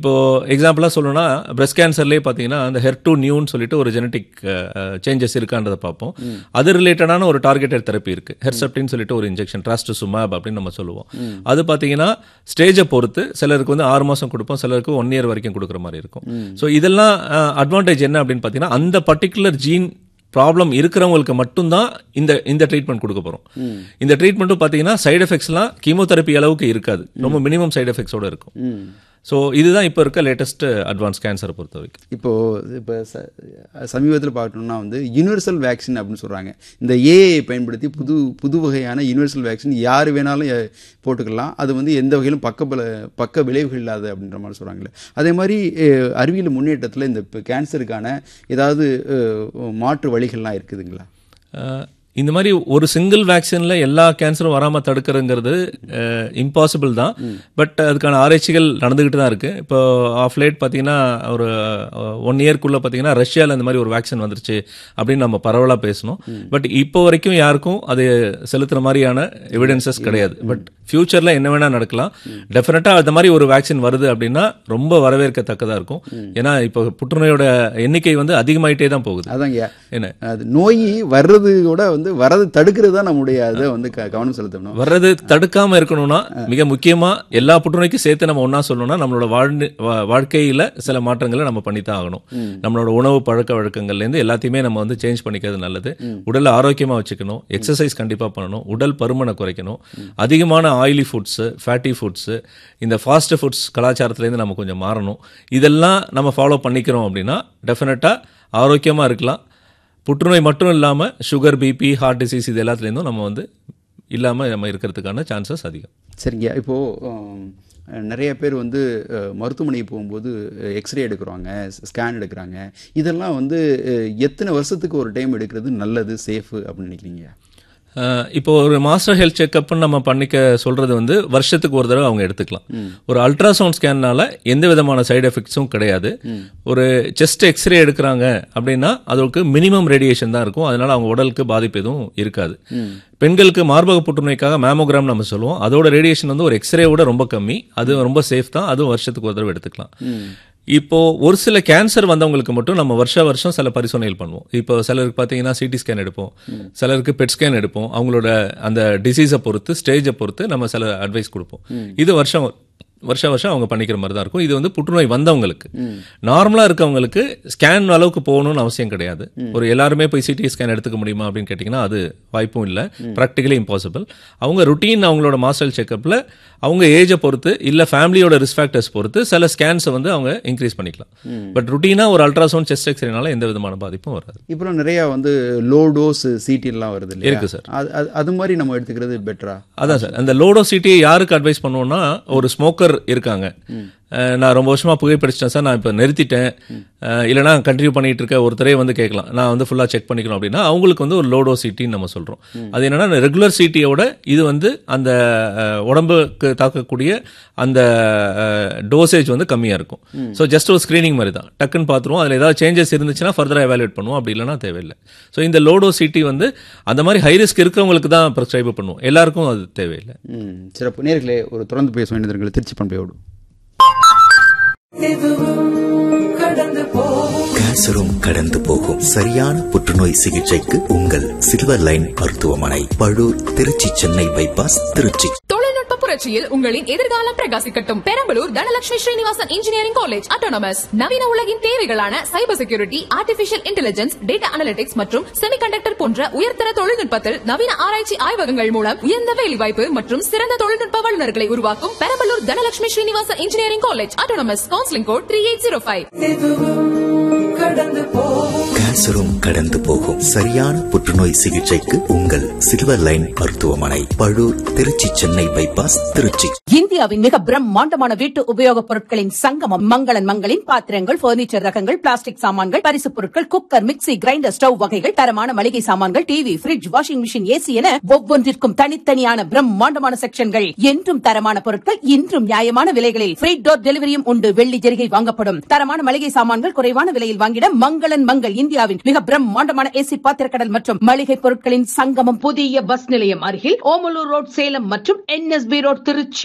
இப்போ எக்ஸாம்பிளாக சொல்லணும்னா பிரஸ்ட் கேன்சர்லேயே பார்த்தீங்கன்னா அந்த ஹெர் டு நியூன்னு சொல்லிட்டு ஒரு ஜெனட்டிக் சேஞ்சஸ் இருக்கான்றதை பார்ப்போம் அது ரிலேட்டடான ஒரு டார்கெட்டட் தெரப்பி இருக்கு ஹெர்செப்டின்னு சொல்லிட்டு ஒரு இன்ஜெக்ஷன் ட்ராஸ்டுசுமாப் அப்படின்னு நம்ம சொல்லுவோம் அது பார்த்தீங்கன்னா ஸ்டேஜை பொறுத்து சிலருக்கு வந்து ஆறு மாதம் கொடுப்போம் சிலருக்கு ஒன் இயர் வரைக்கும் கொடுக்குற மாதிரி இருக்கும் ஸோ இதெல்லாம் அட்வான்டேஜ் என்ன அப்படின்னு பார்த்தீங்கன்னா அந்த பர்டிகுலர் ஜீன் ப்ராப்ளம் இருக்கிறவங்களுக்கு மட்டும்தான் இந்த இந்த ட்ரீட்மெண்ட் கொடுக்க போகிறோம் இந்த ட்ரீட்மெண்ட்டும் பார்த்தீங்கன்னா சைடு எஃபெக்ட்ஸ்லாம் கீமோதெரப்பி அளவுக்கு இருக்காது ரொம்ப மினிமம் சைடு எஃபெக்ட்ஸோட இருக்கும் ஸோ இதுதான் இப்போ இருக்க லேட்டஸ்ட் அட்வான்ஸ் கேன்சரை பொறுத்த வரைக்கும் இப்போ இப்போ ச சமீபத்தில் பார்க்கணும்னா வந்து யுனிவர்சல் வேக்சின் அப்படின்னு சொல்கிறாங்க இந்த ஏஐ பயன்படுத்தி புது புது வகையான யுனிவர்சல் வேக்சின் யார் வேணாலும் எ- போட்டுக்கலாம் அது வந்து எந்த வகையிலும் பக்க பல பக்க விளைவுகள் இல்லாத அப்படின்ற மாதிரி சொல்கிறாங்களே அதே மாதிரி அஹ், அறிவியல் முன்னேற்றத்தில் இந்த இப்போ கேன்சருக்கான ஏதாவது அஹ், மாற்று வழிகள்லாம் இருக்குதுங்களா அஹ், இந்த மாதிரி ஒரு சிங்கிள் வேக்சினில் எல்லா கேன்சரும் வராமல் தடுக்கிறங்கிறது இம்பாசிபிள் தான் பட் அதுக்கான ஆராய்ச்சிகள் நடந்துக்கிட்டு தான் இருக்குது இப்போ ஆஃப் லேட் பார்த்தீங்கன்னா ஒரு ஒன் இயர்க்குள்ளே பார்த்தீங்கன்னா ரஷ்யாவில் இந்த மாதிரி ஒரு வேக்சின் வந்துருச்சு அப்படின்னு நம்ம பரவலாக பேசணும் பட் இப்போ வரைக்கும் யாருக்கும் அது செலுத்துகிற மாதிரியான எவிடன்சஸ் கிடையாது பட் ஃபியூச்சரில் என்ன வேணால் நடக்கலாம் டெஃபினட்டாக அந்த மாதிரி ஒரு வேக்சின் வருது அப்படின்னா ரொம்ப வரவேற்கத்தக்கதாக இருக்கும் ஏன்னா இப்போ புற்றுநோயோட எண்ணிக்கை வந்து அதிகமாயிட்டே தான் போகுது அதாங்க என்ன அது நோய் வர்றது கூட வந்து வரது தடுக்கிறது தான் நம்முடைய அதை வந்து க- கவனம் செலுத்தணும் வர்றது தடுக்காம இருக்கணும்னா மிக முக்கியமா எல்லா புற்றுநோய்க்கும் சேர்த்து நம்ம ஒண்ணா சொல்லணும்னா நம்மளோட வாழ்ந்து வா- வாழ்க்கையில சில மாற்றங்களை நம்ம பண்ணித்தான் ஆகணும் நம்மளோட உணவு பழக்க வழக்கங்கள்ல இருந்து எல்லாத்தையுமே நம்ம வந்து சேஞ்ச் பண்ணிக்கிறது நல்லது உடலை ஆரோக்கியமா வச்சுக்கணும் எக்ஸசைஸ் கண்டிப்பா பண்ணணும் உடல் பருமனை குறைக்கணும் அதிகமான ஆயிலி ஃபுட்ஸ் ஃபேட்டி ஃபுட்ஸ் இந்த ஃபாஸ்ட் ஃபுட்ஸ் கலாச்சாரத்துலேருந்து நம்ம கொஞ்சம் மாறணும் இதெல்லாம் நம்ம ஃபாலோ பண்ணிக்கிறோம் அப்படின்னா டெஃபினட்டா ஆரோக்கியமா இருக்கலாம் புற்றுநோய் மட்டும் இல்லாமல் சுகர் பிபி ஹார்ட் டிசீஸ் இது எல்லாத்துலேருந்தும் நம்ம வந்து இல்லாமல் நம்ம இருக்கிறதுக்கான சான்சஸ் அதிகம் சரிங்க இப்போது நிறைய பேர் வந்து அஹ், மருத்துவமனைக்கு போகும்போது எக்ஸ்ரே எடுக்கிறாங்க ஸ்கேன் எடுக்கிறாங்க இதெல்லாம் வந்து அஹ், எத்தனை வருஷத்துக்கு ஒரு டைம் எடுக்கிறது நல்லது சேஃபு அப்படின்னு நினைக்கிறீங்க அஹ் இப்போ ஒரு மாஸ்டர் ஹெல்த் செக்அப்னு நம்ம பண்ணிக்க சொல்றது வந்து வருஷத்துக்கு ஒரு தடவை அவங்க எடுத்துக்கலாம் ஒரு அல்ட்ராசவுண்ட் ஸ்கேன்னால எந்த விதமான சைடு எஃபெக்ட்ஸும் கிடையாது ஒரு செஸ்ட் எக்ஸ்ரே எடுக்கிறாங்க அப்படின்னா அதுக்கு மினிமம் ரேடியேஷன் தான் இருக்கும் அதனால அவங்க உடலுக்கு பாதிப்பு எதுவும் இருக்காது பெண்களுக்கு மார்பக புற்றுநோய்க்காக மேமோகிராம் நம்ம சொல்லுவோம் அதோட ரேடியேஷன் வந்து ஒரு எக்ஸ்ரேவோட ரொம்ப கம்மி அது ரொம்ப சேஃப் தான் அதுவும் வருஷத்துக்கு ஒரு தடவை எடுத்துக்கலாம் இப்போ ஒரு சில கேன்சர் வந்தவங்களுக்கு மட்டும் நம்ம வருஷ வருஷம் சில பரிசோதனைகள் பண்ணுவோம் இப்போ சிலருக்கு பார்த்தீங்கன்னா சிடி ஸ்கேன் எடுப்போம் சிலருக்கு பெட் ஸ்கேன் எடுப்போம் அவங்களோட அந்த டிசீஸை பொறுத்து ஸ்டேஜை பொறுத்து நம்ம சில அட்வைஸ் கொடுப்போம் இது வருஷம் வருஷம் வருஷம் அவங்க பண்ணிக்கிற மாதிரி தான் இருக்கும் இது வந்து புற்றுநோய் வந்தவங்களுக்கு நார்மலாக இருக்கவங்களுக்கு ஸ்கேன் அளவுக்கு போகணும்னு அவசியம் கிடையாது ஒரு எல்லாருமே போய் சிடி ஸ்கேன் எடுத்துக்க முடியுமா அப்படின்னு கேட்டிங்கன்னா அது வாய்ப்பும் இல்லை ப்ராக்டிகலி இம்பாசிபிள் அவங்க ருட்டீன் அவங்களோட மாஸ்டல் செக்கப்பில் அவங்க ஏஜை பொறுத்து இல்லை ஃபேமிலியோட ரிஸ்க் ஃபேக்டர்ஸ் பொறுத்து சில ஸ்கேன்ஸை வந்து அவங்க இன்க்ரீஸ் பண்ணிக்கலாம் பட் ருட்டீனாக ஒரு அல்ட்ராசவுண்ட் செஸ்ட் எக்ஸ்ரேனால எந்த விதமான பாதிப்பும் வராது இப்போ நிறைய வந்து லோ டோஸ் சிடிலாம் வருது இல்லையா இருக்கு சார். அது அது- அது மாதிரி நம்ம எடுத்துக்கிறது பெட்டரா அதான் சார் அந்த லோடோ சிட்டியை யாருக்கு அட்வைஸ் பண்ணுவோம்னா ஒரு ஸ்மோக்கர் இருக்காங்க அஹ் நான் ரொம்ப வருஷமா புகைப்பிடிச்சிட்டேன் சார் நான் இப்போ நிறுத்திட்டேன் அஹ் இல்லைனா கண்டினியூ பண்ணிட்டு இருக்க ஒருத்தரே வந்து கேட்கலாம் நான் வந்து ஃபுல்லாக செக் பண்ணிக்கணும் அப்படின்னா அவங்களுக்கு வந்து ஒரு லோடோ சிட்டின்னு நம்ம சொல்கிறோம் அது என்னன்னா ரெகுலர் சிட்டியோட இது வந்து அந்த அஹ், உடம்புக்கு தாக்கக்கூடிய அந்த டோசேஜ் வந்து கம்மியாக இருக்கும் ஸோ ஜஸ்ட் ஒரு ஸ்க்ரீனிங் மாதிரி தான் டக்குன்னு பார்த்துருவோம் அதில் ஏதாவது சேஞ்சஸ் இருந்துச்சுன்னா ஃபர்தராக எவாலுவேட் பண்ணுவோம் அப்படி இல்லைனா தேவையில்லை ஸோ இந்த லோடோ சிட்டி வந்து அந்த மாதிரி ஹை ரிஸ்க் இருக்கிறவங்களுக்கு தான் ப்ரிஸ்கிரைப் பண்ணுவோம் எல்லாருக்கும் அது தேவையில்லை ம் சிறப்பு நேர்களே ஒரு தொடர்ந்து பேச வேண்டியது திருச்சி பண்பையோடு கேன்சரும் கடந்து போகும் சரியான புற்றுநோய் சிகிச்சைக்கு உங்கள் சில்வர் லைன் மருத்துவமனை பழூர் திருச்சி சென்னை பைபாஸ் திருச்சி தொழில்நுட்ப புரட்சியில் உங்களின் எதிர்காலம் பிரகாசிக்கட்டும் Perambalur Dhanalakshmi Srinivasan engineering college autonomous நவீன உலகின் தேவைகளான cyber security artificial intelligence data analytics மற்றும் செமிகண்டக்டர் போன்ற உயர்தர தொழில்நுட்பத்தில் நவீன ஆராய்ச்சி ஆய்வகங்கள் மூலம் உயர்ந்த வேலைவாய்ப்பு மற்றும் சிறந்த தொழில்நுட்ப வல்லுநர்களை உருவாக்கும் Perambalur Dhanalakshmi Srinivasan engineering college autonomous counselling code three eight zero five கேன்சரும் கடந்து போகும் சரியான புற்றுநோய் சிகிச்சைக்கு உங்கள் சில்வர் லைன் மருத்துவமனை பழூர் திருச்சி சென்னை பைபாஸ் திருச்சி இந்தியாவின் மிக பிரம்மாண்டமான வீட்டு உபயோகப் பொருட்களின் சங்கமம் மங்களன் மங்களின் பாத்திரங்கள் பர்னிச்சர் ரகங்கள் பிளாஸ்டிக் சாமான்கள் பரிசுப் பொருட்கள் குக்கர் மிக்ஸி கிரைண்டர் ஸ்டவ் வகைகள் தரமான மளிகை சாமான்கள் TV fridge washing machine AC என ஒவ்வொன்றிற்கும் தனித்தனியான பிரம்மாண்டமான செக்ஷன்கள் என்றும் தரமான பொருட்கள் இன்றும் நியாயமான விலைகளில் ஃப்ரீ டோர் டெலிவரியும் உண்டு வெள்ளி ஜெரிகை வாங்கப்படும் தரமான மளிகை சாமான்கள் குறைவான விலையில் வாங்கிட மங்களன் மங்கள் இந்தியாவின் மிக பிரம்மாண்டமான ஏசி பாத்திரக்கடல் மற்றும் மளிகை பொருட்களின் சங்கமம் புதிய பஸ் நிலையம் அருகில் ஓமலூர் ரோட் சேலம் மற்றும் என்எஸ்பி ரோட் திருச்சி